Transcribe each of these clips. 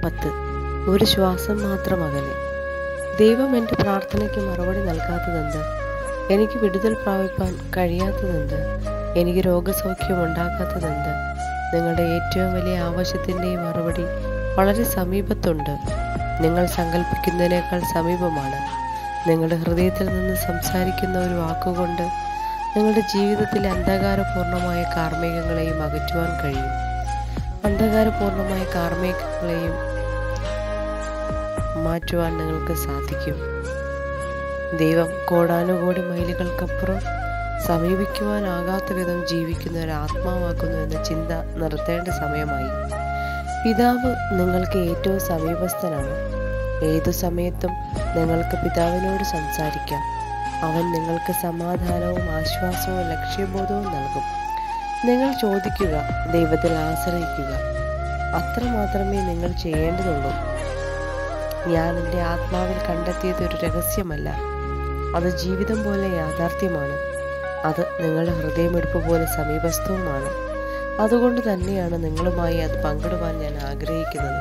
പത്ത് ഒരു ശ്വാസം മാത്രം അകലെ ദൈവം എൻ്റെ പ്രാർത്ഥനയ്ക്ക് മറുപടി നൽകാത്തതെന്ത് എനിക്ക് വിടുതൽ പ്രാപിപ്പാൻ കഴിയാത്തതെന്ത് എനിക്ക് രോഗസൗഖ്യം ഉണ്ടാക്കാത്തതെന്ത് നിങ്ങളുടെ ഏറ്റവും വലിയ ആവശ്യത്തിൻ്റെയും മറുപടി വളരെ സമീപത്തുണ്ട് നിങ്ങൾ സങ്കല്പിക്കുന്നതിനേക്കാൾ സമീപമാണ് നിങ്ങളുടെ ഹൃദയത്തിൽ നിന്ന് സംസാരിക്കുന്ന ഒരു വാക്കുകൊണ്ട് നിങ്ങളുടെ ജീവിതത്തിലെ അന്ധകാരപൂർണമായ കാർമ്മികങ്ങളെയും അകറ്റുവാൻ കഴിയും അന്ധകാരപൂർണമായ കാർമ്മികങ്ങളെയും മാറ്റുവാൻ നിങ്ങൾക്ക് സാധിക്കും ദൈവം കോടാനുകോടി മൈലുകൾക്കപ്പുറം സമീപിക്കുവാനാകാത്ത വിധം ജീവിക്കുന്ന ഒരു ആത്മാവാക്കുന്നു എന്ന ചിന്ത നിർത്തേണ്ട സമയമായി പിതാവ് നിങ്ങൾക്ക് ഏറ്റവും സമീപസ്ഥനാണ് ഏതു സമയത്തും നിങ്ങൾക്ക് പിതാവിനോട് സംസാരിക്കാം അവൻ നിങ്ങൾക്ക് സമാധാനവും ആശ്വാസവും ലക്ഷ്യബോധവും നൽകും നിങ്ങൾ ചോദിക്കുക ദൈവത്തിൽ ആശ്രയിക്കുക അത്ര മാത്രമേ നിങ്ങൾ ചെയ്യേണ്ടതുള്ളൂ ഞാൻ എൻ്റെ ആത്മാവിൽ കണ്ടെത്തിയത് ഒരു രഹസ്യമല്ല അത് ജീവിതം പോലെ യാഥാർത്ഥ്യമാണ് അത് നിങ്ങളുടെ ഹൃദയമെടുപ്പ് പോലെ സമീപസ്ഥവുമാണ് അതുകൊണ്ട് തന്നെയാണ് നിങ്ങളുമായി അത് പങ്കിടുവാൻ ഞാൻ ആഗ്രഹിക്കുന്നത്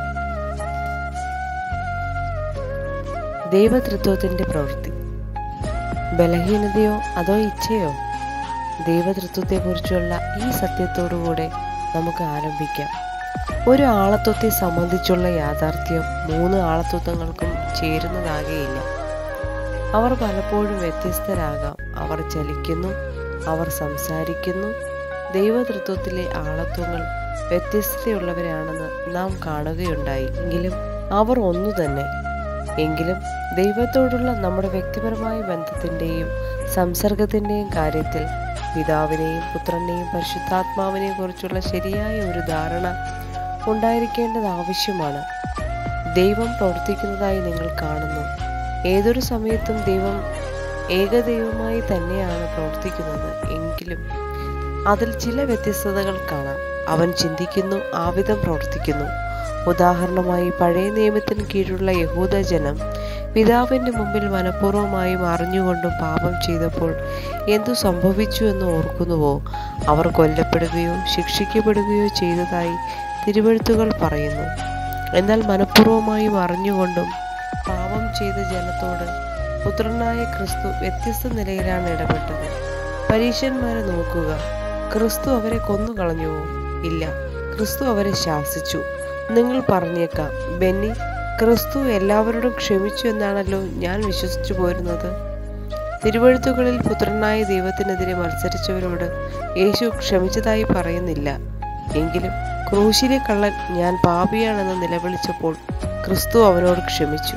ദൈവതൃത്വത്തിൻ്റെ പ്രവൃത്തി ബലഹീനതയോ അതോ ഇച്ഛയോ ദൈവതൃത്വത്തെക്കുറിച്ചുള്ള ഈ സത്യത്തോടുകൂടെ നമുക്ക് ആരംഭിക്കാം ഒരു ആളത്വത്തെ സംബന്ധിച്ചുള്ള യാഥാർത്ഥ്യം മൂന്ന് ആളത്വങ്ങൾക്കും ചേരുന്നതാകെയില്ല അവർ പലപ്പോഴും വ്യത്യസ്തരാകാം അവർ ചലിക്കുന്നു അവർ സംസാരിക്കുന്നു ദൈവതൃത്വത്തിലെ ആളത്വങ്ങൾ വ്യത്യസ്തതയുള്ളവരാണെന്ന് നാം കാണുകയുണ്ടായി എങ്കിലും അവർ ഒന്നു തന്നെ എങ്കിലും ദൈവത്തോടുള്ള നമ്മുടെ വ്യക്തിപരമായ ബന്ധത്തിൻ്റെയും സംസർഗത്തിൻ്റെയും കാര്യത്തിൽ പിതാവിനെയും പുത്രനെയും പരിശുദ്ധാത്മാവിനെയും കുറിച്ചുള്ള ശരിയായ ഒരു ധാരണ ഉണ്ടായിരിക്കേണ്ടത് ആവശ്യമാണ് ദൈവം പ്രവർത്തിക്കുന്നതായി നിങ്ങൾ കാണുന്നു ഏതൊരു സമയത്തും ദൈവം ഏകദൈവമായി തന്നെയാണ് പ്രവർത്തിക്കുന്നത് എങ്കിലും അതിൽ ചില വ്യത്യസ്തതകൾ കാണാം അവൻ ചിന്തിക്കുന്നു ആവിധം പ്രവർത്തിക്കുന്നു ഉദാഹരണമായി പഴയ നിയമത്തിന് കീഴിലുള്ള യഹൂദ ജനം പിതാവിൻ്റെ മുമ്പിൽ മനഃപൂർവ്വമായും അറിഞ്ഞുകൊണ്ടും പാപം ചെയ്തപ്പോൾ എന്തു സംഭവിച്ചു എന്ന് ഓർക്കുന്നുവോ അവർ കൊല്ലപ്പെടുകയോ ശിക്ഷിക്കപ്പെടുകയോ ചെയ്തതായി തിരുവഴുത്തുകൾ പറയുന്നു എന്നാൽ മനഃപൂർവ്വമായും അറിഞ്ഞുകൊണ്ടും പാപം ചെയ്ത ജനത്തോട് പുത്രനായ ക്രിസ്തു വ്യത്യസ്ത നിലയിലാണ് ഇടപെട്ടത് പരീക്ഷന്മാരെ നോക്കുക ക്രിസ്തു അവരെ കൊന്നുകളഞ്ഞുവോ ഇല്ല ക്രിസ്തു അവരെ ശാസിച്ചു നിങ്ങൾ പറഞ്ഞേക്കാം ബെന്നി ക്രിസ്തു എല്ലാവരോടും ക്ഷമിച്ചു എന്നാണല്ലോ ഞാൻ വിശ്വസിച്ചു പോരുന്നത് തിരുവഴുത്തുകളിൽ പുത്രനായ ദൈവത്തിനെതിരെ മത്സരിച്ചവരോട് യേശു ക്ഷമിച്ചതായി പറയുന്നില്ല എങ്കിലും ക്രൂശിലെ കള്ളൻ ഞാൻ പാപിയാണെന്ന് നിലവിളിച്ചപ്പോൾ ക്രിസ്തു അവനോട് ക്ഷമിച്ചു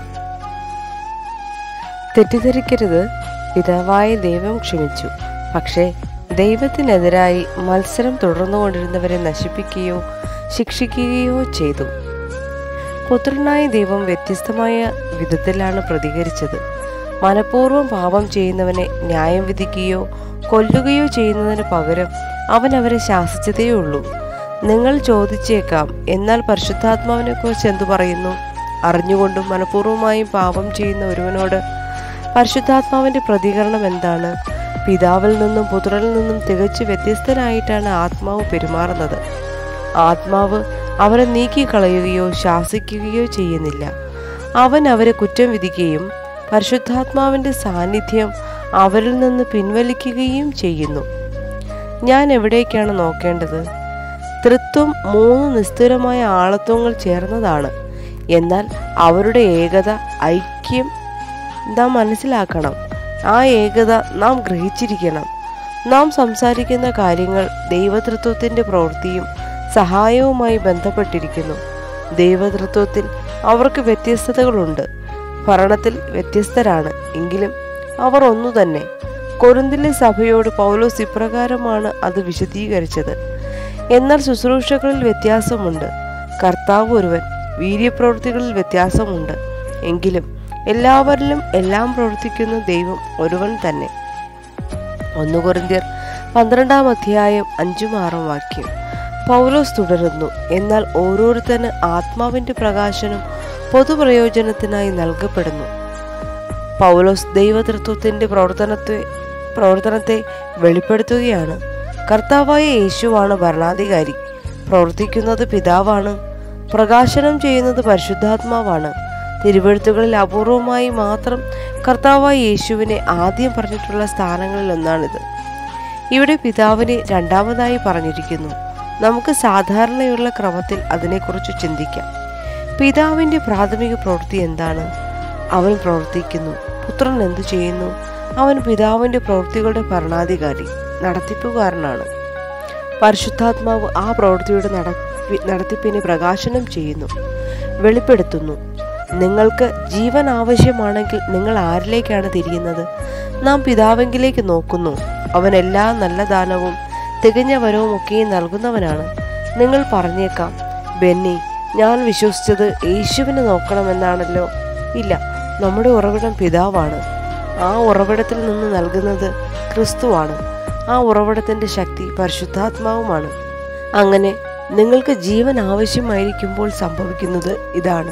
തെറ്റിദ്ധരിക്കരുത് പിതാവായ ദൈവം ക്ഷമിച്ചു പക്ഷേ ദൈവത്തിനെതിരായി മത്സരം തുടർന്നുകൊണ്ടിരുന്നവരെ നശിപ്പിക്കുകയോ ശിക്ഷിക്കുകയോ ചെയ്തു പുത്രനായ ദൈവം വ്യത്യസ്തമായ വിധത്തിലാണ് പ്രതികരിച്ചത് മനഃപൂർവ്വം പാപം ചെയ്യുന്നവനെ ന്യായം വിധിക്കുകയോ കൊല്ലുകയോ ചെയ്യുന്നതിന് പകരം അവൻ അവരെ ശാസിച്ചതേയുള്ളൂ നിങ്ങൾ ചോദിച്ചേക്കാം എന്നാൽ പരിശുദ്ധാത്മാവിനെ കുറിച്ച് എന്തു പറയുന്നു അറിഞ്ഞുകൊണ്ടും മനഃപൂർവ്വമായും പാപം ചെയ്യുന്ന ഒരുവനോട് പരിശുദ്ധാത്മാവിന്റെ പ്രതികരണം എന്താണ് പിതാവിൽ നിന്നും പുത്രനിൽ നിന്നും തികച്ചു വ്യത്യസ്തനായിട്ടാണ് ആത്മാവ് പെരുമാറുന്നത് ആത്മാവ് അവരെ നീക്കിക്കളയുകയോ ശാസിക്കുകയോ ചെയ്യുന്നില്ല അവൻ അവരെ കുറ്റം വിധിക്കുകയും പരിശുദ്ധാത്മാവിന്റെ സാന്നിധ്യം അവരിൽ നിന്ന് പിൻവലിക്കുകയും ചെയ്യുന്നു ഞാൻ എവിടേക്കാണ് നോക്കേണ്ടത് തൃത്വം മൂന്ന് നിസ്തുലമായ ആളത്വങ്ങൾ ചേർന്നതാണ് എന്നാൽ അവരുടെ ഏകത ഐക്യം നാം മനസ്സിലാക്കണം ആ ഏകത നാം ഗ്രഹിച്ചിരിക്കണം നാം സംസാരിക്കുന്ന കാര്യങ്ങൾ ദൈവതൃത്വത്തിൻ്റെ പ്രവൃത്തിയും സഹായവുമായി ബന്ധപ്പെട്ടിരിക്കുന്നു ദൈവതൃത്വത്തിൽ അവർക്ക് വ്യത്യസ്തതകളുണ്ട് ഭരണത്തിൽ വ്യത്യസ്തരാണ് എങ്കിലും അവർ ഒന്നു തന്നെ കൊരിന്തിലെ സഭയോട് പൗലോസ് ഇപ്രകാരമാണ് അത് വിശദീകരിച്ചത് എന്നാൽ ശുശ്രൂഷകളിൽ വ്യത്യാസമുണ്ട് കർത്താവ് ഒരുവൻ വീര്യപ്രവൃത്തികളിൽ വ്യത്യാസമുണ്ട് എങ്കിലും എല്ലാവരിലും എല്ലാം പ്രവർത്തിക്കുന്ന ദൈവം ഒരുവൻ തന്നെ ഒന്ന് കൊരിന്ത്യർ പന്ത്രണ്ടാം അധ്യായം അഞ്ചും ആറും വാക്യം പൗലോസ് തുടരുന്നു എന്നാൽ ഓരോരുത്തന് ആത്മാവിന്റെ പ്രകാശനം പൊതുപ്രയോജനത്തിനായി നൽകപ്പെടുന്നു പൗലോസ് ദൈവതൃത്വത്തിന്റെ പ്രവർത്തനത്തെ പ്രവർത്തനത്തെ വെളിപ്പെടുത്തുകയാണ് കർത്താവായ യേശുവാണ് ഭരണാധികാരി പ്രവർത്തിക്കുന്നത് പിതാവാണ് പ്രകാശനം ചെയ്യുന്നത് പരിശുദ്ധാത്മാവാണ് തിരുവഴുത്തുകളിൽ അപൂർവമായി മാത്രം കർത്താവായ യേശുവിനെ ആദ്യം പറഞ്ഞിട്ടുള്ള സ്ഥാനങ്ങളിൽ ഒന്നാണിത് ഇവിടെ പിതാവിനെ രണ്ടാമതായി പറഞ്ഞിരിക്കുന്നു നമുക്ക് സാധാരണയുള്ള ക്രമത്തിൽ അതിനെക്കുറിച്ച് ചിന്തിക്കാം പിതാവിൻ്റെ പ്രാഥമിക പ്രവൃത്തി എന്താണ് അവൻ പ്രവർത്തിക്കുന്നു പുത്രൻ എന്തു ചെയ്യുന്നു അവൻ പിതാവിൻ്റെ പ്രവൃത്തികളുടെ ഭരണാധികാരി നടത്തിപ്പുകാരനാണ് പരിശുദ്ധാത്മാവ് ആ പ്രവൃത്തിയുടെ നടപ്പി നടത്തിപ്പിനെ പ്രകാശനം ചെയ്യുന്നു വെളിപ്പെടുത്തുന്നു നിങ്ങൾക്ക് ജീവൻ ആവശ്യമാണെങ്കിൽ നിങ്ങൾ ആരിലേക്കാണ് തിരിയുന്നത് നാം പിതാവെങ്കിലേക്ക് നോക്കുന്നു അവൻ എല്ലാ നല്ല ദാനവും തികഞ്ഞ വരവും ഒക്കെയും നൽകുന്നവനാണ് നിങ്ങൾ പറഞ്ഞേക്കാം ബെന്നി ഞാൻ വിശ്വസിച്ചത് യേശുവിനെ നോക്കണമെന്നാണല്ലോ ഇല്ല നമ്മുടെ ഉറവിടം പിതാവാണ് ആ ഉറവിടത്തിൽ നിന്ന് നൽകുന്നത് ക്രിസ്തുവാണ് ആ ഉറവിടത്തിന്റെ ശക്തി പരിശുദ്ധാത്മാവുമാണ് അങ്ങനെ നിങ്ങൾക്ക് ജീവൻ ആവശ്യമായിരിക്കുമ്പോൾ സംഭവിക്കുന്നത് ഇതാണ്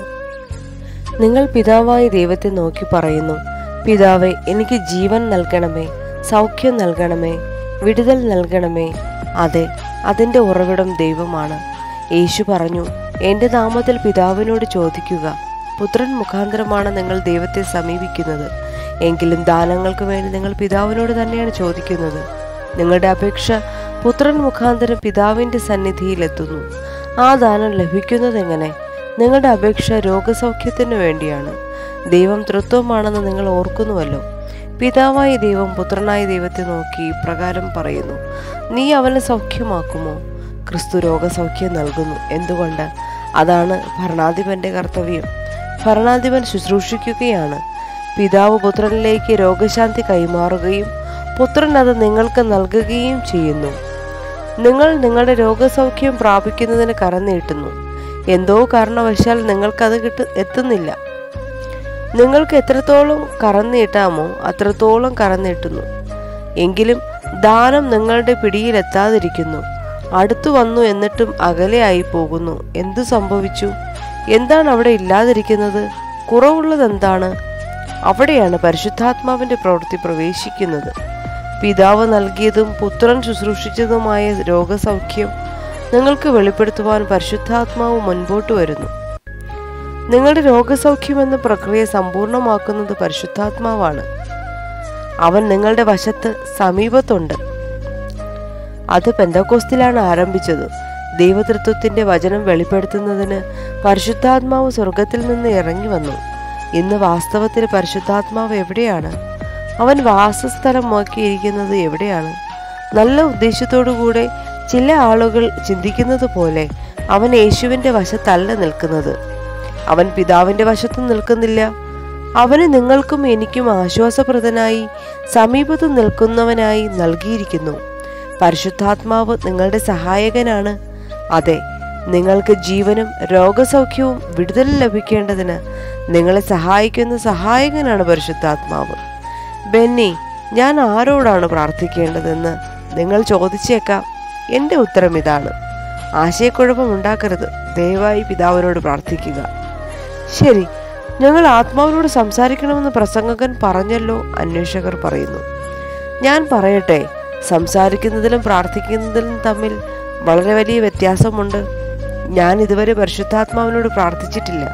നിങ്ങൾ പിതാവായ ദൈവത്തെ നോക്കി പറയുന്നു പിതാവെ എനിക്ക് ജീവൻ നൽകണമേ സൗഖ്യം നൽകണമേ വിടുതൽ നൽകണമേ അതെ അതിൻ്റെ ഉറവിടം ദൈവമാണ് യേശു പറഞ്ഞു എൻ്റെ നാമത്തിൽ പിതാവിനോട് ചോദിക്കുക പുത്രൻ മുഖാന്തരമാണ് നിങ്ങൾ ദൈവത്തെ സമീപിക്കുന്നത് എങ്കിലും ദാനങ്ങൾക്ക് വേണ്ടി നിങ്ങൾ പിതാവിനോട് തന്നെയാണ് ചോദിക്കുന്നത് നിങ്ങളുടെ അപേക്ഷ പുത്രൻ മുഖാന്തരം പിതാവിൻ്റെ സന്നിധിയിലെത്തുന്നു ആ ദാനം ലഭിക്കുന്നത് എങ്ങനെ നിങ്ങളുടെ അപേക്ഷ രോഗസൗഖ്യത്തിന് വേണ്ടിയാണ് ദൈവം തൃത്വമാണെന്ന് നിങ്ങൾ ഓർക്കുന്നുവല്ലോ പിതാവായ ദൈവം പുത്രനായ ദൈവത്തെ നോക്കി ഇപ്രകാരം പറയുന്നു നീ അവനെ സൗഖ്യമാക്കുമോ ക്രിസ്തു രോഗസൗഖ്യം നൽകുന്നു എന്തുകൊണ്ട് അതാണ് ഭരണാധിപന്റെ കർത്തവ്യം ഭരണാധിപൻ ശുശ്രൂഷിക്കുകയാണ് പിതാവ് പുത്രനിലേക്ക് രോഗശാന്തി കൈമാറുകയും പുത്രൻ അത് നിങ്ങൾക്ക് നൽകുകയും ചെയ്യുന്നു നിങ്ങൾ നിങ്ങളുടെ രോഗസൗഖ്യം പ്രാപിക്കുന്നതിന് കരം നീട്ടുന്നു എന്തോ കാരണവശാൽ നിങ്ങൾക്കത് കിട്ടു എത്തുന്നില്ല നിങ്ങൾക്ക് എത്രത്തോളം കരം നീട്ടാമോ അത്രത്തോളം കരം നീട്ടുന്നു എങ്കിലും ദാനം നിങ്ങളുടെ പിടിയിലെത്താതിരിക്കുന്നു അടുത്തു വന്നു എന്നിട്ടും അകലെയായി പോകുന്നു എന്തു സംഭവിച്ചു എന്താണ് അവിടെ ഇല്ലാതിരിക്കുന്നത് കുറവുള്ളത് എന്താണ് അവിടെയാണ് പരിശുദ്ധാത്മാവിന്റെ പ്രവൃത്തി പ്രവേശിക്കുന്നത് പിതാവ് നൽകിയതും പുത്രൻ ശുശ്രൂഷിച്ചതുമായ രോഗസൗഖ്യം നിങ്ങൾക്ക് വെളിപ്പെടുത്തുവാൻ പരിശുദ്ധാത്മാവ് മുൻപോട്ട് വരുന്നു നിങ്ങളുടെ രോഗസൗഖ്യം എന്ന പ്രക്രിയ സമ്പൂർണ്ണമാക്കുന്നത് പരിശുദ്ധാത്മാവാണ് അവൻ നിങ്ങളുടെ വശത്ത് സമീപത്തുണ്ട് അത് പെന്തക്കോസ്തിലാണ് ആരംഭിച്ചത് ദൈവതൃത്വത്തിന്റെ വചനം വെളിപ്പെടുത്തുന്നതിന് പരിശുദ്ധാത്മാവ് സ്വർഗത്തിൽ നിന്ന് ഇറങ്ങി വന്നു ഇന്ന് വാസ്തവത്തിൽ പരിശുദ്ധാത്മാവ് എവിടെയാണ് അവൻ വാസസ്ഥലം നോക്കിയിരിക്കുന്നത് എവിടെയാണ് നല്ല ഉദ്ദേശത്തോടുകൂടെ ചില ആളുകൾ ചിന്തിക്കുന്നത് പോലെ അവൻ യേശുവിന്റെ വശത്തല്ല നിൽക്കുന്നത് അവൻ പിതാവിന്റെ വശത്ത് നിൽക്കുന്നില്ല അവന് നിങ്ങൾക്കും എനിക്കും ആശ്വാസപ്രദനായി സമീപത്ത് നിൽക്കുന്നവനായി നൽകിയിരിക്കുന്നു പരിശുദ്ധാത്മാവ് നിങ്ങളുടെ സഹായകനാണ് അതെ നിങ്ങൾക്ക് ജീവനും രോഗസൗഖ്യവും വിടുതലും ലഭിക്കേണ്ടതിന് നിങ്ങളെ സഹായിക്കുന്ന സഹായകനാണ് പരിശുദ്ധാത്മാവ് ബെന്നി ഞാൻ ആരോടാണ് പ്രാർത്ഥിക്കേണ്ടതെന്ന് നിങ്ങൾ ചോദിച്ചേക്കാം എൻ്റെ ഉത്തരം ഇതാണ് ആശയക്കുഴപ്പം ഉണ്ടാക്കരുത് ദയവായി പിതാവിനോട് പ്രാർത്ഥിക്കുക ശരി ഞങ്ങൾ ആത്മാവിനോട് സംസാരിക്കണമെന്ന് പ്രസംഗകൻ പറഞ്ഞല്ലോ അന്വേഷകർ പറയുന്നു ഞാൻ പറയട്ടെ സംസാരിക്കുന്നതിലും പ്രാർത്ഥിക്കുന്നതിലും തമ്മിൽ വളരെ വലിയ വ്യത്യാസമുണ്ട് ഞാൻ ഇതുവരെ പരിശുദ്ധാത്മാവിനോട് പ്രാർത്ഥിച്ചിട്ടില്ല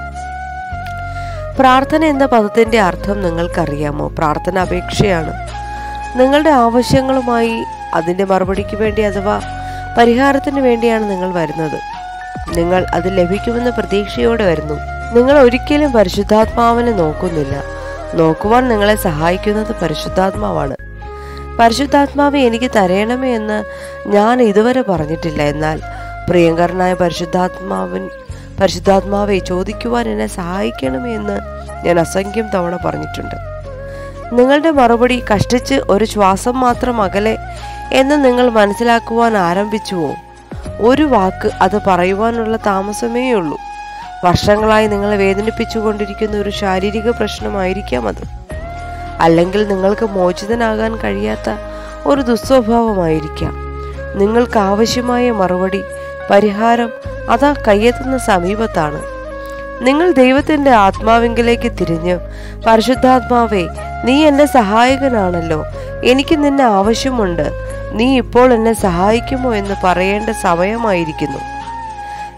പ്രാർത്ഥന എന്ന പദത്തിന്റെ അർത്ഥം നിങ്ങൾക്കറിയാമോ പ്രാർത്ഥന അപേക്ഷയാണ് നിങ്ങളുടെ ആവശ്യങ്ങളുമായി അതിന്റെ മറുപടിക്ക് വേണ്ടി അഥവാ പരിഹാരത്തിന് വേണ്ടിയാണ് നിങ്ങൾ വരുന്നത് നിങ്ങൾ അത് ലഭിക്കുമെന്ന പ്രതീക്ഷയോടെ വരുന്നു നിങ്ങൾ ഒരിക്കലും പരിശുദ്ധാത്മാവിനെ നോക്കുന്നില്ല നോക്കുവാൻ നിങ്ങളെ സഹായിക്കുന്നത് പരിശുദ്ധാത്മാവാണ് പരിശുദ്ധാത്മാവെ എനിക്ക് തരയണമേ എന്ന് ഞാൻ ഇതുവരെ പറഞ്ഞിട്ടില്ല എന്നാൽ പ്രിയങ്കരനായ പരിശുദ്ധാത്മാവിൻ പരിശുദ്ധാത്മാവെ ചോദിക്കുവാൻ എന്നെ സഹായിക്കണമേ എന്ന് ഞാൻ അസംഖ്യം തവണ പറഞ്ഞിട്ടുണ്ട് നിങ്ങളുടെ മറുപടി കഷ്ടിച്ച് ഒരു ശ്വാസം മാത്രം അകലെ എന്ന് നിങ്ങൾ മനസ്സിലാക്കുവാൻ ആരംഭിച്ചുവോ ഒരു വാക്ക് അത് പറയുവാനുള്ള താമസമേ ഉള്ളൂ വർഷങ്ങളായി നിങ്ങളെ വേദനിപ്പിച്ചുകൊണ്ടിരിക്കുന്ന ഒരു ശാരീരിക പ്രശ്നമായിരിക്കാം അത് അല്ലെങ്കിൽ നിങ്ങൾക്ക് മോചിതനാകാൻ കഴിയാത്ത ഒരു ദുസ്വഭാവമായിരിക്കാം നിങ്ങൾക്ക് ആവശ്യമായ മറുപടി പരിഹാരം അതാ കയ്യെത്തുന്ന സമീപത്താണ് നിങ്ങൾ ദൈവത്തിന്റെ ആത്മാവിങ്കിലേക്ക് തിരിഞ്ഞ് പരിശുദ്ധാത്മാവേ നീ എന്റെ സഹായകനാണല്ലോ എനിക്ക് നിന്നെ ആവശ്യമുണ്ട് നീ ഇപ്പോൾ എന്നെ സഹായിക്കുമോ എന്ന് പറയേണ്ട സമയമായിരിക്കുന്നു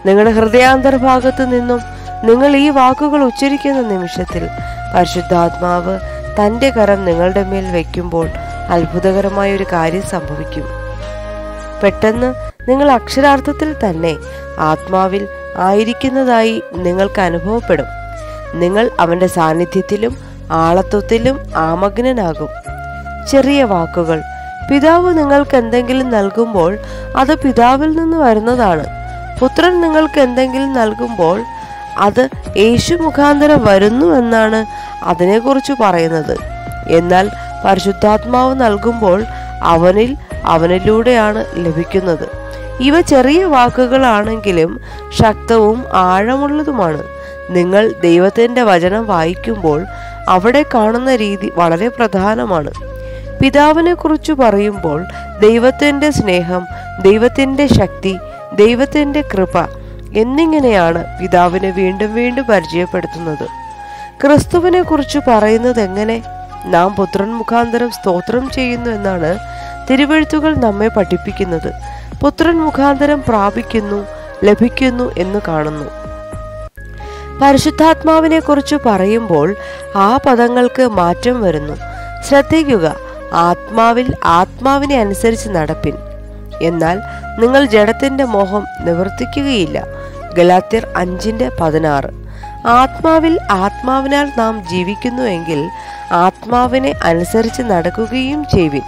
നിങ്ങളുടെ ഹൃദയാന്തർഭാഗത്തു നിന്നും നിങ്ങൾ ഈ വാക്കുകൾ ഉച്ചരിക്കുന്ന നിമിഷത്തിൽ പരിശുദ്ധാത്മാവ് തൻ്റെ കരം നിങ്ങളുടെ മേൽ വയ്ക്കുമ്പോൾ അത്ഭുതകരമായ ഒരു കാര്യം സംഭവിക്കും പെട്ടെന്ന് നിങ്ങൾ അക്ഷരാർത്ഥത്തിൽ തന്നെ ആത്മാവിൽ ആയിരിക്കുന്നതായി നിങ്ങൾക്ക് അനുഭവപ്പെടും നിങ്ങൾ അവന്റെ സാന്നിധ്യത്തിലും ആളത്വത്തിലും ആമഗ്നനാകും ചെറിയ വാക്കുകൾ പിതാവ് നിങ്ങൾക്ക് എന്തെങ്കിലും നൽകുമ്പോൾ അത് പിതാവിൽ നിന്ന് വരുന്നതാണ് പുത്രൻ നിങ്ങൾക്ക് എന്തെങ്കിലും നൽകുമ്പോൾ അത് യേശു മുഖാന്തരം വരുന്നു എന്നാണ് അതിനെക്കുറിച്ച് പറയുന്നത് എന്നാൽ പരിശുദ്ധാത്മാവ് നൽകുമ്പോൾ അവനിൽ അവനിലൂടെയാണ് ലഭിക്കുന്നത് ഇവ ചെറിയ വാക്കുകളാണെങ്കിലും ശക്തവും ആഴമുള്ളതുമാണ് നിങ്ങൾ ദൈവത്തിൻ്റെ വചനം വായിക്കുമ്പോൾ അവിടെ കാണുന്ന രീതി വളരെ പ്രധാനമാണ് പിതാവിനെ കുറിച്ച് പറയുമ്പോൾ ദൈവത്തിൻ്റെ സ്നേഹം ദൈവത്തിൻ്റെ ശക്തി ദൈവത്തിൻ്റെ കൃപ എന്നിങ്ങനെയാണ് പിതാവിനെ വീണ്ടും വീണ്ടും പരിചയപ്പെടുത്തുന്നത് ക്രിസ്തുവിനെ കുറിച്ച് പറയുന്നത് എങ്ങനെ നാം പുത്രൻ മുഖാന്തരം സ്തോത്രം ചെയ്യുന്നു എന്നാണ് തിരുവഴുത്തുകൾ നമ്മെ പഠിപ്പിക്കുന്നത് പുത്രൻ മുഖാന്തരം പ്രാപിക്കുന്നു ലഭിക്കുന്നു എന്ന് കാണുന്നു പരിശുദ്ധാത്മാവിനെ കുറിച്ച് പറയുമ്പോൾ ആ പദങ്ങൾക്ക് മാറ്റം വരുന്നു ശ്രദ്ധിക്കുക ആത്മാവിൽ ആത്മാവിനെ അനുസരിച്ച് നടപ്പിൻ എന്നാൽ നിങ്ങൾ ജഡത്തിന്റെ മോഹം നിവർത്തിക്കുകയില്ല ഗലാത്യർ അഞ്ചിന്റെ പതിനാറ് ആത്മാവിൽ ആത്മാവിനാൽ നാം ജീവിക്കുന്നുവെങ്കിൽ ആത്മാവിനെ അനുസരിച്ച് നടക്കുകയും ചെയ്യുവിൻ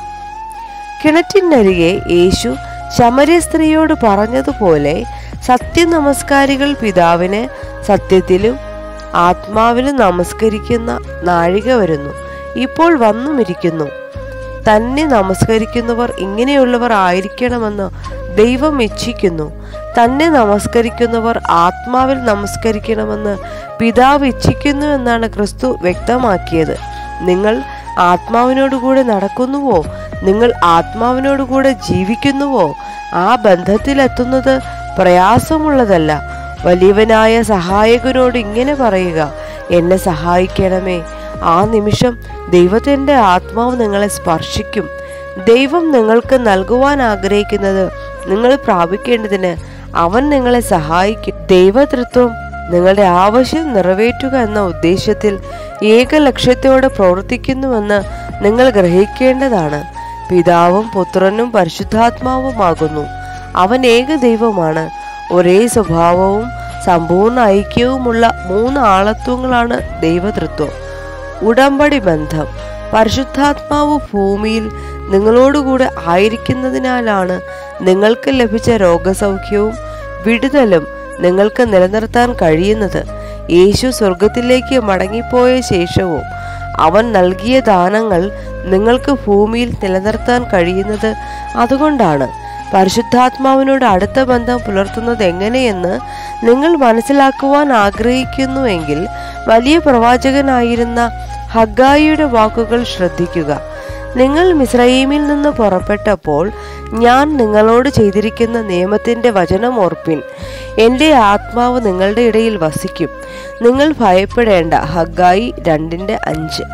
കിണറ്റിനരികെ യേശു ശമര്യ സ്ത്രീയോട് പറഞ്ഞതുപോലെ സത്യനമസ്കാരികൾ പിതാവിനെ സത്യത്തിലും ആത്മാവിലും നമസ്കരിക്കുന്ന നാഴിക വരുന്നു ഇപ്പോൾ വന്നുമിരിക്കുന്നു തന്നെ നമസ്കരിക്കുന്നവർ ഇങ്ങനെയുള്ളവർ ആയിരിക്കണമെന്ന് ദൈവം ഇച്ഛിക്കുന്നു തന്നെ നമസ്കരിക്കുന്നവർ ആത്മാവിൽ നമസ്കരിക്കണമെന്ന് പിതാവ് ഇച്ഛിക്കുന്നു എന്നാണ് ക്രിസ്തു വ്യക്തമാക്കിയത് നിങ്ങൾ ആത്മാവിനോടുകൂടെ നടക്കുന്നുവോ നിങ്ങൾ ആത്മാവിനോടുകൂടെ ജീവിക്കുന്നുവോ ആ ബന്ധത്തിലെത്തുന്നത് പ്രയാസമുള്ളതല്ല വലിയവനായ സഹായകനോട് ഇങ്ങനെ പറയുക എന്നെ സഹായിക്കണമേ ആ നിമിഷം ദൈവത്തിൻ്റെ ആത്മാവ് നിങ്ങളെ സ്പർശിക്കും ദൈവം നിങ്ങൾക്ക് നൽകുവാൻ ആഗ്രഹിക്കുന്നത് നിങ്ങൾ പ്രാപിക്കേണ്ടതിന് അവൻ നിങ്ങളെ സഹായിക്കും ദൈവതൃത്വം നിങ്ങളുടെ ആവശ്യം നിറവേറ്റുക എന്ന ഉദ്ദേശത്തിൽ ഏക ലക്ഷ്യത്തോടെ പ്രവർത്തിക്കുന്നുവെന്ന് നിങ്ങൾ ഗ്രഹിക്കേണ്ടതാണ് പിതാവും പുത്രനും പരിശുദ്ധാത്മാവുമാകുന്നു അവൻ ഏക ദൈവമാണ് ഒരേ സ്വഭാവവും സമ്പൂർണ്ണ ഐക്യവുമുള്ള മൂന്ന് ആളത്വങ്ങളാണ് ദൈവതൃത്വം ഉടമ്പടി ബന്ധം പരിശുദ്ധാത്മാവ് ഭൂമിയിൽ നിങ്ങളോടുകൂടെ ആയിരിക്കുന്നതിനാലാണ് നിങ്ങൾക്ക് ലഭിച്ച രോഗസൗഖ്യവും വിടുതലും നിങ്ങൾക്ക് നിലനിർത്താൻ കഴിയുന്നത് യേശു സ്വർഗത്തിലേക്ക് മടങ്ങിപ്പോയ ശേഷവും അവൻ നൽകിയ ദാനങ്ങൾ നിങ്ങൾക്ക് ഭൂമിയിൽ നിലനിർത്താൻ കഴിയുന്നത് അതുകൊണ്ടാണ് പരിശുദ്ധാത്മാവിനോട് അടുത്ത ബന്ധം പുലർത്തുന്നത് എങ്ങനെയെന്ന് നിങ്ങൾ മനസ്സിലാക്കുവാൻ ആഗ്രഹിക്കുന്നുവെങ്കിൽ വലിയ പ്രവാചകനായിരുന്ന ഹഗായിയുടെ വാക്കുകൾ ശ്രദ്ധിക്കുക നിങ്ങൾ മിസ്രൈമിൽ നിന്ന് പുറപ്പെട്ടപ്പോൾ ഞാൻ നിങ്ങളോട് ചെയ്തിരിക്കുന്ന നിയമത്തിന്റെ വചനം ഓർപ്പിൻ എൻ്റെ ആത്മാവ് നിങ്ങളുടെ ഇടയിൽ വസിക്കും നിങ്ങൾ ഭയപ്പെടേണ്ട ഹഗായി രണ്ടിന്റെ അഞ്ച്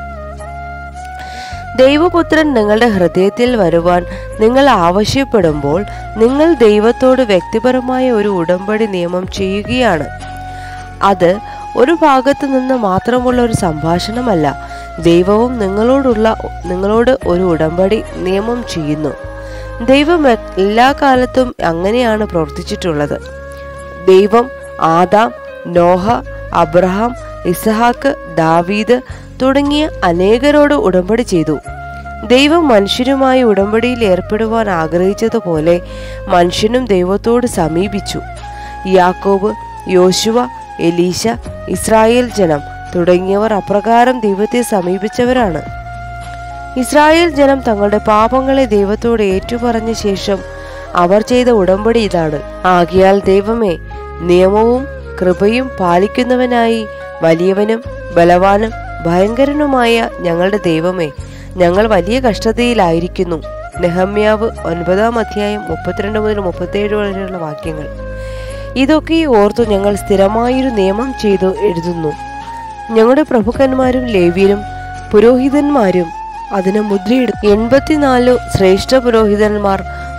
ദൈവപുത്രൻ നിങ്ങളുടെ ഹൃദയത്തിൽ വരുവാൻ നിങ്ങൾ ആവശ്യപ്പെടുമ്പോൾ നിങ്ങൾ ദൈവത്തോട് വ്യക്തിപരമായ ഒരു ഉടമ്പടി നിയമം ചെയ്യുകയാണ് അത് ഒരു ഭാഗത്തു നിന്ന് മാത്രമുള്ള ഒരു സംഭാഷണമല്ല ദൈവവും നിങ്ങളോടുള്ള നിങ്ങളോട് ഒരു ഉടമ്പടി നിയമം ചെയ്യുന്നു ദൈവം എല്ലാ കാലത്തും അങ്ങനെയാണ് പ്രവർത്തിച്ചിട്ടുള്ളത് ദൈവം ആദാം നോഹ അബ്രഹാം ഇസഹാക്ക് ദാവീദ് തുടങ്ങിയ അനേകരോട് ഉടമ്പടി ചെയ്തു ദൈവം മനുഷ്യരുമായി ഉടമ്പടിയിൽ ഏർപ്പെടുവാൻ ആഗ്രഹിച്ചതുപോലെ മനുഷ്യനും ദൈവത്തോട് സമീപിച്ചു യാക്കോബ് യോശുവ എലീശ ഇസ്രായേൽ ജനം തുടങ്ങിയവർ അപ്രകാരം ദൈവത്തെ സമീപിച്ചവരാണ് ഇസ്രായേൽ ജനം തങ്ങളുടെ പാപങ്ങളെ ദൈവത്തോട് ഏറ്റുപറഞ്ഞ ശേഷം അവർ ചെയ്ത ഉടമ്പടി ഇതാണ് ആകിയാൽ ദൈവമേ നിയമവും കൃപയും പാലിക്കുന്നവനായി വലിയവനും ബലവാനും ഭയങ്കരനുമായ ഞങ്ങളുടെ ദൈവമേ ഞങ്ങൾ വലിയ കഷ്ടതയിലായിരിക്കുന്നു നെഹമ്യാവ് ഒൻപതാം അധ്യായം മുപ്പത്തിരണ്ട് മുതൽ മുപ്പത്തേഴ് വരെയുള്ള വാക്യങ്ങൾ ഇതൊക്കെ ഓർത്തു ഞങ്ങൾ സ്ഥിരമായൊരു നിയമം ചെയ്തു എഴുതുന്നു ഞങ്ങളുടെ പ്രഭുക്കന്മാരും ലേവ്യരും പുരോഹിതന്മാരും അതിന് മുദ്രയിടും എൺപത്തിനാല് ശ്രേഷ്ഠ പുരോഹിതന്മാർ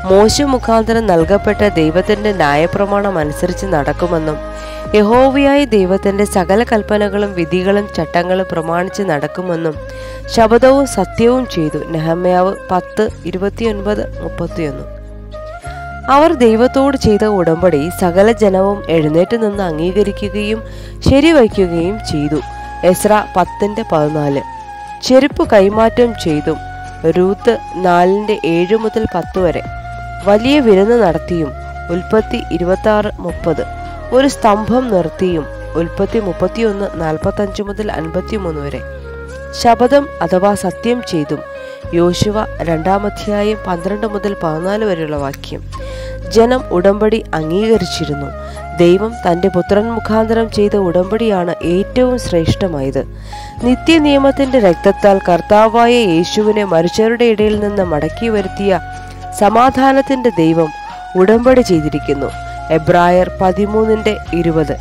മോശ മുഖാന്തരം നൽകപ്പെട്ട ദൈവത്തിന്റെ ന്യായപ്രമാണം അനുസരിച്ച് നടക്കുമെന്നും യഹോവയായ ദൈവത്തിന്റെ സകല കൽപ്പനകളും വിധികളും ചട്ടങ്ങളും പ്രമാണിച്ച് നടക്കുമെന്നും ശബദവും സത്യവും ചെയ്തു നെഹമ്യാവ് പത്ത് ഇരുപത്തിയൊൻപത് മുപ്പത്തിയൊന്ന് അവർ ദൈവത്തോട് ചെയ്ത ഉടമ്പടി സകല ജനവും എഴുന്നേറ്റ് നിന്ന് അംഗീകരിക്കുകയും ശരിവയ്ക്കുകയും ചെയ്തു എസ്ര പത്തിന്റെ പതിനാല് ചെരുപ്പ് കൈമാറ്റം ചെയ്തും റൂത്ത് നാലിന്റെ ഏഴ് മുതൽ പത്ത് വരെ വലിയ വിരുന്ന് നടത്തിയും ഉൽപ്പത്തി ഇരുപത്തി ആറ് മുപ്പത് ഒരു സ്തംഭം നിർത്തിയും ഉൽപ്പത്തി മുപ്പത്തിയൊന്ന് നാൽപ്പത്തഞ്ച് മുതൽ അൻപത്തിമൂന്ന് വരെ ശപഥം അഥവാ സത്യം ചെയ്തും യോശുവ രണ്ടാമധ്യായം പന്ത്രണ്ട് മുതൽ പതിനാല് വരെയുള്ള വാക്യം ജനം ഉടമ്പടി അംഗീകരിച്ചിരുന്നു ദൈവം തന്റെ പുത്രൻ മുഖാന്തരം ചെയ്ത ഉടമ്പടിയാണ് ഏറ്റവും ശ്രേഷ്ഠമായത് നിത്യനിയമത്തിന്റെ രക്തത്താൽ കർത്താവായ യേശുവിനെ മരിച്ചവരുടെ ഇടയിൽ നിന്ന് മടക്കി വരുത്തിയ സമാധാനത്തിന്റെ ദൈവം ഉടമ്പടി ചെയ്തിരിക്കുന്നു എബ്രായർ പതിമൂന്നിന്റെ ഇരുപത്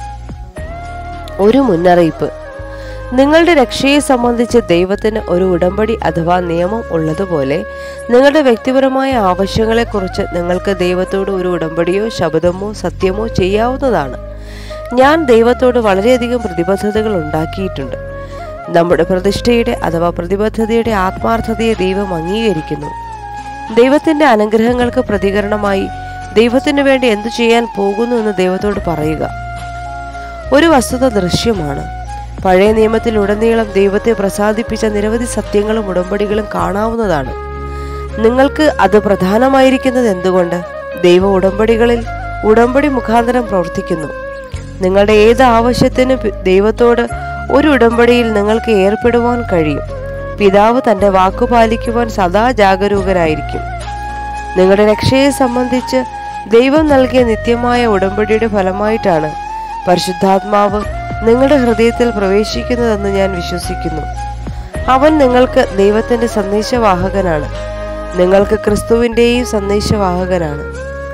ഒരു മുന്നറിയിപ്പ് നിങ്ങളുടെ രക്ഷയെ സംബന്ധിച്ച് ദൈവത്തിന് ഒരു ഉടമ്പടി അഥവാ നിയമം ഉള്ളതുപോലെ നിങ്ങളുടെ വ്യക്തിപരമായ ആവശ്യങ്ങളെക്കുറിച്ച് നിങ്ങൾക്ക് ദൈവത്തോട് ഒരു ഉടമ്പടിയോ ശബ്ദമോ സത്യമോ ചെയ്യാവുന്നതാണ് ഞാൻ ദൈവത്തോട് വളരെയധികം പ്രതിബദ്ധതകൾ ഉണ്ടാക്കിയിട്ടുണ്ട് നമ്മുടെ പ്രതിഷ്ഠയുടെ അഥവാ പ്രതിബദ്ധതയുടെ ആത്മാർത്ഥതയെ ദൈവം അംഗീകരിക്കുന്നു ദൈവത്തിന്റെ അനുഗ്രഹങ്ങൾക്ക് പ്രതികരണമായി ദൈവത്തിന് വേണ്ടി എന്തു ചെയ്യാൻ പോകുന്നു എന്ന് ദൈവത്തോട് പറയുക ഒരു വസ്തുത ദൃശ്യമാണ് പഴയ നിയമത്തിലുടനീളം ദൈവത്തെ പ്രസാദിപ്പിച്ച നിരവധി സത്യങ്ങളും ഉടമ്പടികളും കാണാവുന്നതാണ് നിങ്ങൾക്ക് അത് പ്രധാനമായിരിക്കുന്നത് എന്തുകൊണ്ട് ദൈവ ഉടമ്പടികളിൽ ഉടമ്പടി മുഖാന്തരം പ്രവർത്തിക്കുന്നു നിങ്ങളുടെ ഏത് ആവശ്യത്തിനും പി- ദൈവത്തോട് ഒരു ഉടമ്പടിയിൽ നിങ്ങൾക്ക് ഏർപ്പെടുവാൻ കഴിയും പിതാവ് തന്റെ വാക്കു പാലിക്കുവാൻ സദാ ജാഗരൂകരായിരിക്കും നിങ്ങളുടെ രക്ഷയെ സംബന്ധിച്ച് ദൈവം നൽകിയ നിത്യമായ ഉടമ്പടിയുടെ ഫലമായിട്ടാണ് പരിശുദ്ധാത്മാവ് നിങ്ങളുടെ ഹൃദയത്തിൽ പ്രവേശിക്കുന്നതെന്ന് ഞാൻ വിശ്വസിക്കുന്നു അവൻ നിങ്ങൾക്ക് ദൈവത്തിന്റെ സന്ദേശവാഹകനാണ് നിങ്ങൾക്ക് ക്രിസ്തുവിന്റെയും സന്ദേശവാഹകനാണ്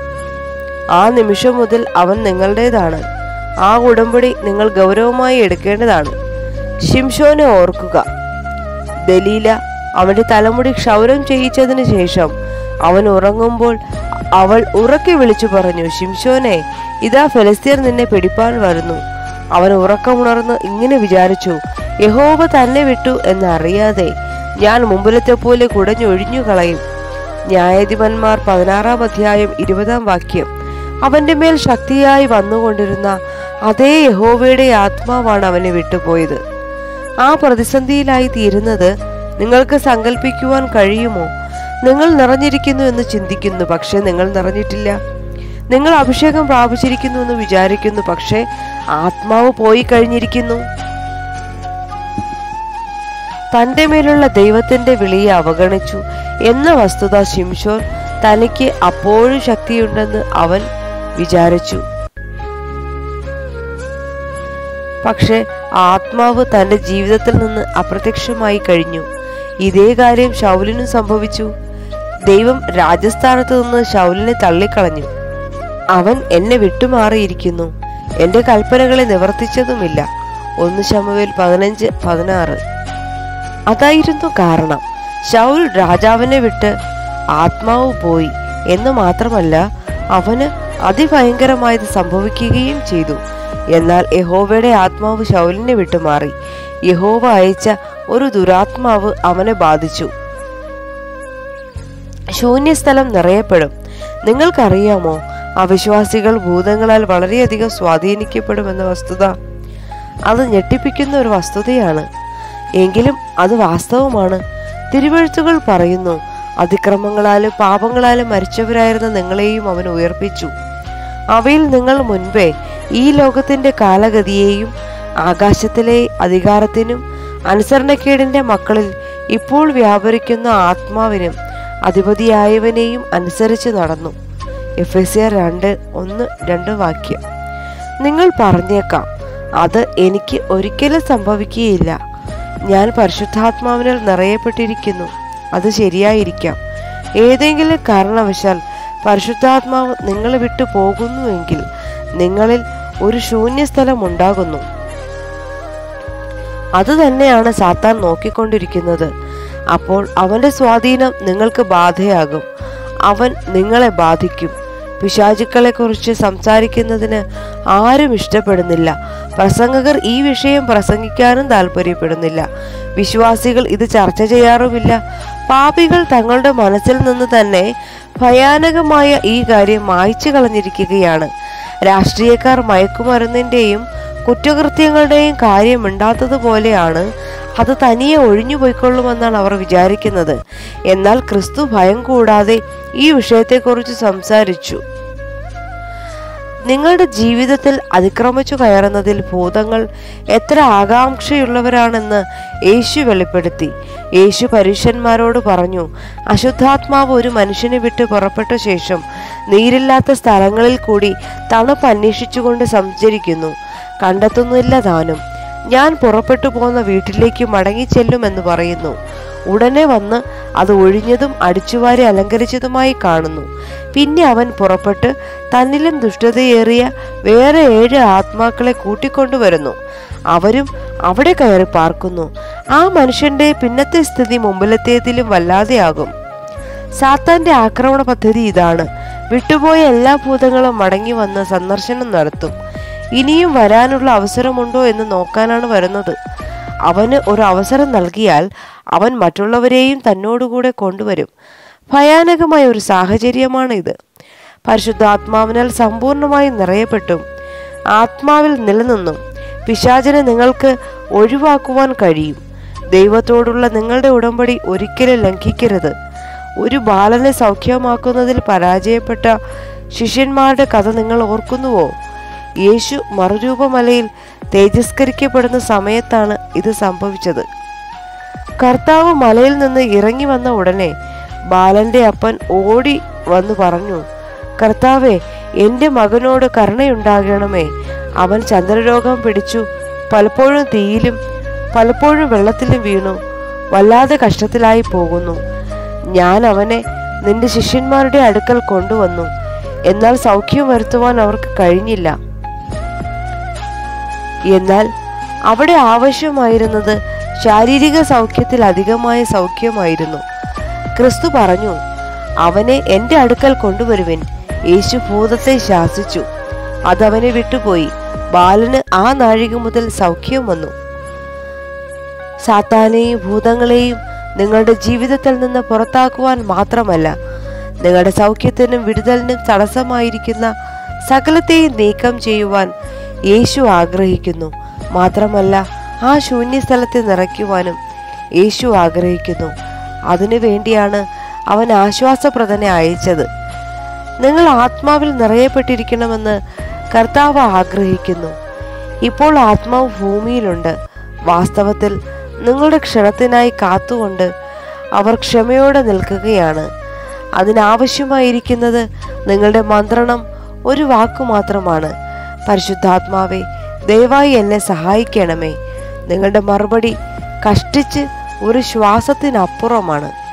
ആ നിമിഷം മുതൽ അവൻ നിങ്ങളുടേതാണ് ആ ഉടമ്പടി നിങ്ങൾ ഗൗരവമായി എടുക്കേണ്ടതാണ് ശിംഷോനെ ഓർക്കുക ദലീല അവന്റെ തലമുടി ക്ഷൗരം ചെയ്യിച്ചതിന് ശേഷം അവൻ ഉറങ്ങുമ്പോൾ അവൾ ഉറക്കെ വിളിച്ചു പറഞ്ഞു ശിംഷോനെ ഇതാ ഫെലിസ്തീർ നിന്നെ പിടിപ്പാൻ വരുന്നു അവൻ ഉറക്കമുണർന്ന് ഇങ്ങനെ വിചാരിച്ചു യഹോവ തന്നെ വിട്ടു എന്നറിയാതെ ഞാൻ മുമ്പിലത്തെ പോലെ കുടഞ്ഞൊഴിഞ്ഞു കളയും ന്യായാധിപന്മാർ പതിനാറാം അധ്യായം ഇരുപതാം വാക്യം അവന്റെ മേൽ ശക്തിയായി വന്നുകൊണ്ടിരുന്ന അതേ യഹോവയുടെ ആത്മാവാണ് അവനെ വിട്ടുപോയത് ആ പ്രതിസന്ധിയിലായി തീരുന്നത് നിങ്ങൾക്ക് സങ്കല്പിക്കുവാൻ കഴിയുമോ നിങ്ങൾ നിറഞ്ഞിരിക്കുന്നു എന്ന് ചിന്തിക്കുന്നു പക്ഷെ നിങ്ങൾ നിറഞ്ഞിട്ടില്ല നിങ്ങൾ അഭിഷേകം പ്രാപിച്ചിരിക്കുന്നു എന്ന് വിചാരിക്കുന്നു പക്ഷെ ആത്മാവ് പോയി കഴിഞ്ഞിരിക്കുന്നു തന്റെ മേലുള്ള ദൈവത്തിന്റെ വിളിയെ അവഗണിച്ചു എന്ന വസ്തുത ശിംഷോൻ തനിക്ക് അപ്പോഴും ശക്തിയുണ്ടെന്ന് അവൻ വിചാരിച്ചു പക്ഷെ ആത്മാവ് തന്റെ ജീവിതത്തിൽ നിന്ന് അപ്രത്യക്ഷമായി കഴിഞ്ഞു ഇതേ കാര്യം ശൗലിനും സംഭവിച്ചു ദൈവം രാജസ്ഥാനത്ത് നിന്ന് ശൗലിനെ തള്ളിക്കളഞ്ഞു അവൻ എന്നെ വിട്ടുമാറിയിരിക്കുന്നു എന്റെ കൽപ്പനകളെ നിവർത്തിച്ചതുമില്ല ഒന്ന് ശമുവേൽ പതിനഞ്ച് പതിനാറ് അതായിരുന്നു കാരണം ശൗൽ രാജാവിനെ വിട്ട് ആത്മാവ് പോയി എന്ന് മാത്രമല്ല അവന് അതിഭയങ്കരമായത് സംഭവിക്കുകയും ചെയ്തു എന്നാൽ യഹോവയുടെ ആത്മാവ് ശൗലിനെ വിട്ടുമാറി യഹോവ അയച്ച ഒരു ദുരാത്മാവ് അവനെ ബാധിച്ചു ശൂന്യസ്ഥലം നിറയപ്പെടും നിങ്ങൾക്കറിയാമോ അവിശ്വാസികൾ ഭൂതങ്ങളാൽ വളരെയധികം സ്വാധീനിക്കപ്പെടുമെന്ന വസ്തുത അത് ഞെട്ടിപ്പിക്കുന്ന ഒരു വസ്തുതയാണ് എങ്കിലും അത് വാസ്തവമാണ് തിരുവഴുത്തുകൾ പറയുന്നു അതിക്രമങ്ങളാലും പാപങ്ങളാലും മരിച്ചവരായിരുന്ന നിങ്ങളെയും അവൻ ഉയർപ്പിച്ചു അവയിൽ നിങ്ങൾ മുൻപേ ഈ ലോകത്തിന്റെ കാലഗതിയെയും ആകാശത്തിലെ അധികാരത്തിനും അനുസരണക്കേടിന്റെ മക്കളിൽ ഇപ്പോൾ വ്യാപരിക്കുന്ന ആത്മാവിനും അധിപതിയായവനെയും അനുസരിച്ച് നടന്നു എഫ് എസ് രണ്ട് ഒന്ന് രണ്ട് വാക്യം നിങ്ങൾ പറഞ്ഞേക്കാം അത് എനിക്ക് ഒരിക്കലും സംഭവിക്കുകയില്ല ഞാൻ പരിശുദ്ധാത്മാവിനാൽ നിറയപ്പെട്ടിരിക്കുന്നു അത് ശരിയായിരിക്കാം ഏതെങ്കിലും കാരണവശാൽ പരിശുദ്ധാത്മാവ് നിങ്ങളെ വിട്ടു പോകുന്നുവെങ്കിൽ നിങ്ങളിൽ ഒരു ശൂന്യസ്ഥലം ഉണ്ടാകുന്നു അത് തന്നെയാണ് സാത്താൻ നോക്കിക്കൊണ്ടിരിക്കുന്നത് അപ്പോൾ അവന്റെ സ്വാധീനം നിങ്ങൾക്ക് ബാധയാകും അവൻ നിങ്ങളെ ബാധിക്കും പിശാചുക്കളെ കുറിച്ച് സംസാരിക്കുന്നതിന് ആരും ഇഷ്ടപ്പെടുന്നില്ല പ്രസംഗകർ ഈ വിഷയം പ്രസംഗിക്കാനും താല്പര്യപ്പെടുന്നില്ല വിശ്വാസികൾ ഇത് ചർച്ച ചെയ്യാറുമില്ല പാപികൾ തങ്ങളുടെ മനസ്സിൽ നിന്ന് തന്നെ ഭയാനകമായ ഈ കാര്യം മായ്ച്ചു കളഞ്ഞിരിക്കുകയാണ് രാഷ്ട്രീയക്കാർ മയക്കുമരുന്നിന്റെയും കുറ്റകൃത്യങ്ങളുടെയും കാര്യം മിണ്ടാത്തതുപോലെയാണ് അത് തനിയെ ഒഴിഞ്ഞു പോയിക്കൊള്ളുമെന്നാണ് അവർ വിചാരിക്കുന്നത് എന്നാൽ ക്രിസ്തു ഭയം കൂടാതെ ഈ വിഷയത്തെക്കുറിച്ച് സംസാരിച്ചു നിങ്ങളുടെ ജീവിതത്തിൽ അതിക്രമിച്ചു കയറുന്നതിൽ ഭൂതങ്ങൾ എത്ര ആകാംക്ഷയുള്ളവരാണെന്ന് യേശു വെളിപ്പെടുത്തി യേശു പരീക്ഷന്മാരോട് പറഞ്ഞു അശുദ്ധാത്മാവ് ഒരു മനുഷ്യനെ വിട്ട് പുറപ്പെട്ട ശേഷം നീരില്ലാത്ത സ്ഥലങ്ങളിൽ കൂടി തണുപ്പ് അന്വേഷിച്ചുകൊണ്ട് സഞ്ചരിക്കുന്നു കണ്ടെത്തുന്നില്ല താനും ഞാൻ പുറപ്പെട്ടു പോന്ന വീട്ടിലേക്ക് മടങ്ങിച്ചെല്ലുമെന്ന് പറയുന്നു ഉടനെ വന്ന് അത് ഒഴിഞ്ഞതും അടിച്ചുവാരി അലങ്കരിച്ചതുമായി കാണുന്നു പിന്നെ അവൻ പുറപ്പെട്ട് തന്നിലും ദുഷ്ടതയേറിയ വേറെ ഏഴ് ആത്മാക്കളെ കൂട്ടിക്കൊണ്ടുവരുന്നു അവരും അവിടെ കയറി പാർക്കുന്നു ആ മനുഷ്യന്റെ പിന്നത്തെ സ്ഥിതി മുമ്പിലത്തേതിലും വല്ലാതെയാകും സാത്താന്റെ ആക്രമണ പദ്ധതി ഇതാണ് വിട്ടുപോയ എല്ലാ ഭൂതങ്ങളും മടങ്ങി വന്ന് സന്ദർശനം നടത്തും ഇനിയും വരാനുള്ള അവസരമുണ്ടോ എന്ന് നോക്കാനാണ് വരുന്നത് അവന് ഒരു അവസരം നൽകിയാൽ അവൻ മറ്റുള്ളവരെയും തന്നോടുകൂടെ കൊണ്ടുവരും ഭയാനകമായ ഒരു സാഹചര്യമാണ് ഇത് പരിശുദ്ധാത്മാവിനാൽ സമ്പൂർണമായി നിറയപ്പെട്ടും ആത്മാവിൽ നിലനിന്നും പിശാചിനെ നിങ്ങൾക്ക് ഒഴിവാക്കുവാൻ കഴിയും ദൈവത്തോടുള്ള നിങ്ങളുടെ ഉടമ്പടി ഒരിക്കലും ലംഘിക്കരുത് ഒരു ബാലനെ സൗഖ്യമാക്കുന്നതിൽ പരാജയപ്പെട്ട ശിഷ്യന്മാരുടെ കഥ നിങ്ങൾ ഓർക്കുന്നുവോ യേശു മറുരൂപമലയിൽ തേജസ്കരിക്കപ്പെടുന്ന സമയത്താണ് ഇത് സംഭവിച്ചത് കർത്താവ് മലയിൽ നിന്ന് ഇറങ്ങി വന്ന ഉടനെ ബാലന്റെ അപ്പൻ ഓടി വന്നു പറഞ്ഞു കർത്താവെ എൻ്റെ മകനോട് കരുണയുണ്ടാകണമേ അവൻ ചന്ദ്രരോഗം പിടിച്ചു പലപ്പോഴും തീയിലും പലപ്പോഴും വെള്ളത്തിലും വീണു വല്ലാതെ കഷ്ടത്തിലായി പോകുന്നു ഞാൻ അവനെ നിന്റെ ശിഷ്യന്മാരുടെ അടുക്കൽ കൊണ്ടുവന്നു എന്നാൽ സൗഖ്യം വരുത്തുവാൻ അവർക്ക് കഴിഞ്ഞില്ല എന്നാൽ അവിടെ ആവശ്യമായിരുന്നത് ശാരീരിക സൗഖ്യത്തിൽ അധികമായ സൗഖ്യമായിരുന്നു ക്രിസ്തു പറഞ്ഞു അവനെ എൻ്റെ അടുക്കൽ കൊണ്ടുവരുവിൻ യേശു ഭൂതത്തെ ശാസിച്ചു അതവനെ വിട്ടുപോയി ബാലന് ആ നാഴിക മുതൽ സൗഖ്യം വന്നു സാത്താനെയും ഭൂതങ്ങളെയും നിങ്ങളുടെ ജീവിതത്തിൽ നിന്ന് പുറത്താക്കുവാൻ മാത്രമല്ല നിങ്ങളുടെ സൗഖ്യത്തിനും വിടുതലിനും തടസ്സമായിരിക്കുന്ന സകലത്തെയും നീക്കം ചെയ്യുവാൻ യേശു ആഗ്രഹിക്കുന്നു മാത്രമല്ല ആ ശൂന്യസ്ഥലത്തെ നിറയ്ക്കുവാനും യേശു ആഗ്രഹിക്കുന്നു അതിനു വേണ്ടിയാണ് അവൻ ആശ്വാസപ്രദനെ അയച്ചത് നിങ്ങൾ ആത്മാവിൽ നിറയപ്പെട്ടിരിക്കണമെന്ന് കർത്താവ് ആഗ്രഹിക്കുന്നു ഇപ്പോൾ ആത്മാവ് ഭൂമിയിലുണ്ട് വാസ്തവത്തിൽ നിങ്ങളുടെ ക്ഷണത്തിനായി കാത്തുകൊണ്ട് അവർ ക്ഷമയോടെ നിൽക്കുകയാണ് അതിനാവശ്യമായിരിക്കുന്നത് നിങ്ങളുടെ മന്ത്രണം ഒരു വാക്കു മാത്രമാണ് പരിശുദ്ധാത്മാവെ ദയവായി എന്നെ സഹായിക്കണമേ നിങ്ങളുടെ മറുപടി കഷ്ടിച്ച് ഒരു ശ്വാസത്തിനപ്പുറമാണ്